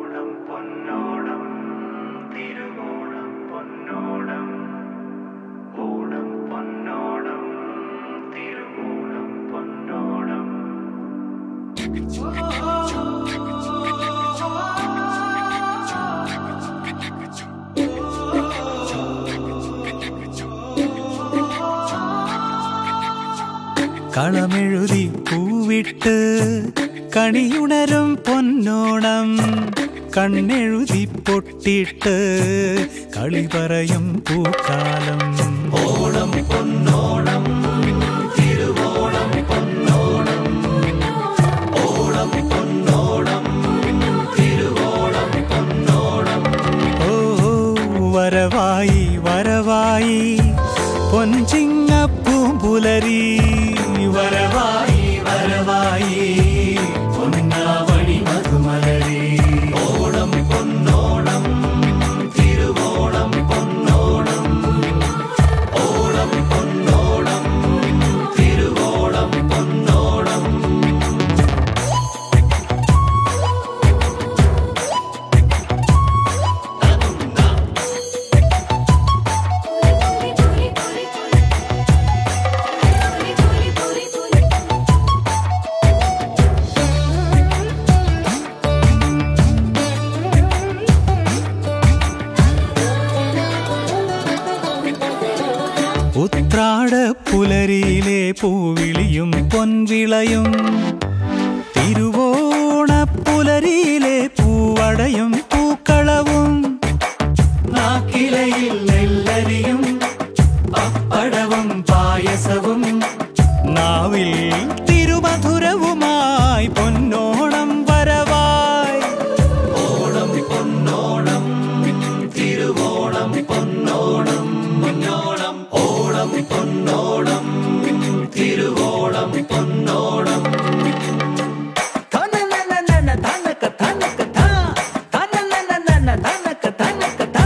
ഓണം പൊന്നോണം തിരുവോണം പൊന്നോണം ഓണം പൊന്നോണം തിരുവോണം പൊന്നോണം കളമെഴുതി പൂവിട്ട് കണിയുണരും പൊന്നോണം കണ്ണെഴുതി പൊട്ടിട്ട് കളി പറയും പൂക്കാലം ഓണം പൊന്നോണം തിരുവോണം പൊന്നോണം ഓണം പൊന്നോണം തിരുവോണം പൊന്നോണം ഓ വരവായി വരവായി പൊൻചിങ്ങപ്പൂമ്പുലരി വരവായി വരവായി പൊന്നാവണി മധുമലരി ഓണം പൊന്നോണം തിരുവോണം പൊന്നോണം ഓണം പൊന്നോണം തിരുവോണം പൊന്നോണം ഉത്രാട പുലരിയിലെ പൂവിളിയും പൊൻവിളയും തിരുവോണ പുലരിയിലെ പൂവടയും പൂക്കളവും നാക്കിലയിൽ നെല്ലരിയും പപ്പടവും പായസവും നാവിൽ തിരുമധുരവുമായി പൊന്നോണം വരവായി ഓണം പൊന്നോണം തിരുവോണം പൊന്നോണം പൊന്നോണം ഓണം പൊന്നോണം തിരുവോണം പൊന്നോണം തനനനനന തനക തനക താ. തനനനനന തനക തനക താ.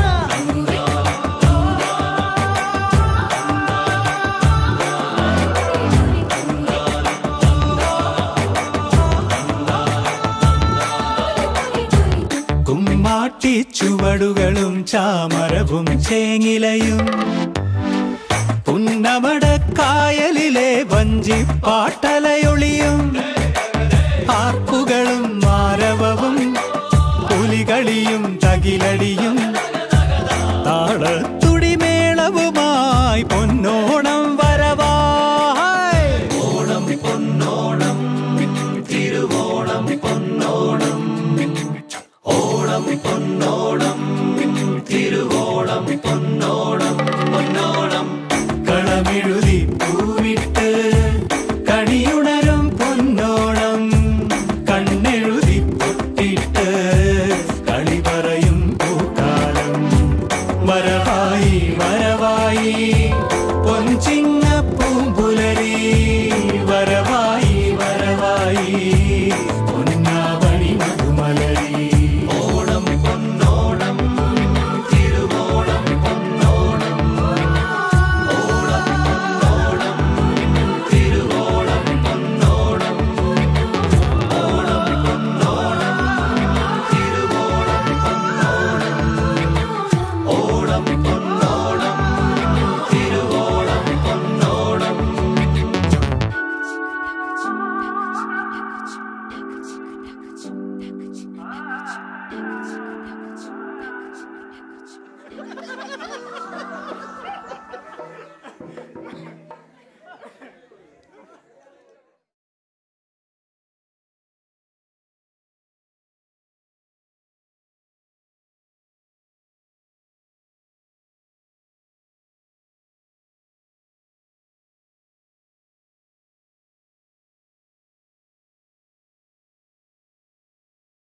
കുമ്മാട്ടി ചുവടുകളും ചാമരവും ചേങ്ങിലയും പുന്നമടക്കായലിലെ വഞ്ചിപ്പാട്ടലയൊളിയും ആർപ്പുകളും മാരവവും പുലികളിയും തകിലടിയും താളത്തുടിമേളവുമായി പൊന്നോ